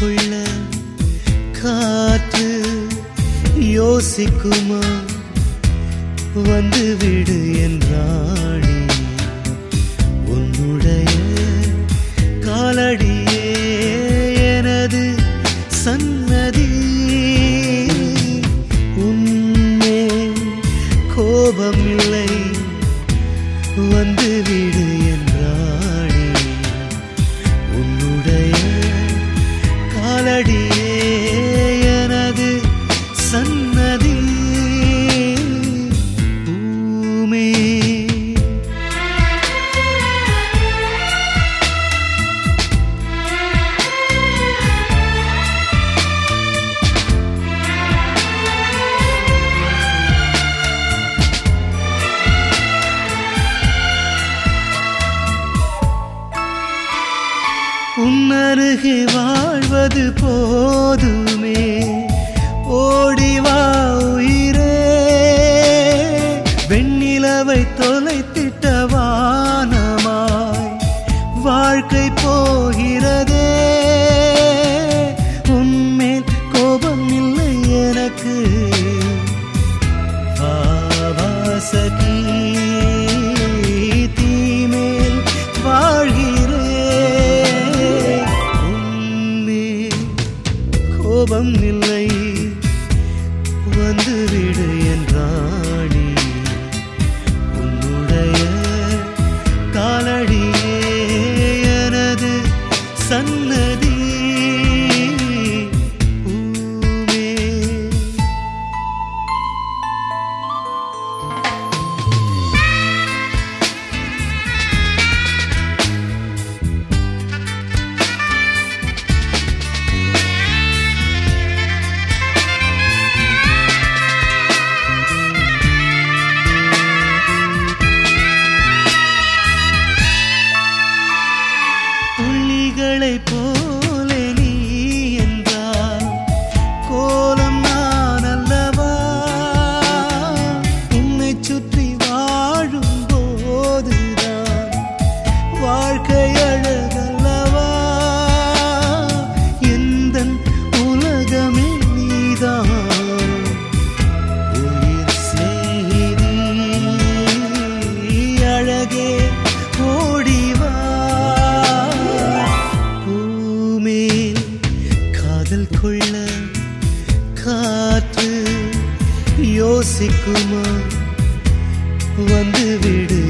கொள்ள காற்று யோசிக்குமா வந்து விடு என்றாணி உன்னுடைய காலடியே எனது சன்னதி உன்மே கோபம் இல்லை வந்து விடு என்றாணி உன்னுடைய காலடியே எனது சன்னதி பூமே உன்னருகே வாழ்வது போதுமே ஓடிவா உயிரே வெண்ணிலவை தொலைத்திட்ட வானமாய் வாழ்க்கை போகிறதே உன்மேல் கோபம் இல்லை எனக்கு வாசகி தீமேல் வாழ்கிறே உன்மேல் கோபம் இல்லை வந்து விடு என்றாணி உன்னுடைய காலடியே எனது சன்னதி பூவே புள்ளிகளைப் போல நீ என்றால் கோலம் நான் அல்லவா உன்னை சுற்றி வாழும் போதுதான் வாழ்க்கை அழகல்லவா எந்த உலகமே நீதான் உயிர் செய்தி அழகே ஓடிவா பூமே காதல் கொள்ள காற்று யோசிக்குமா வந்து விடு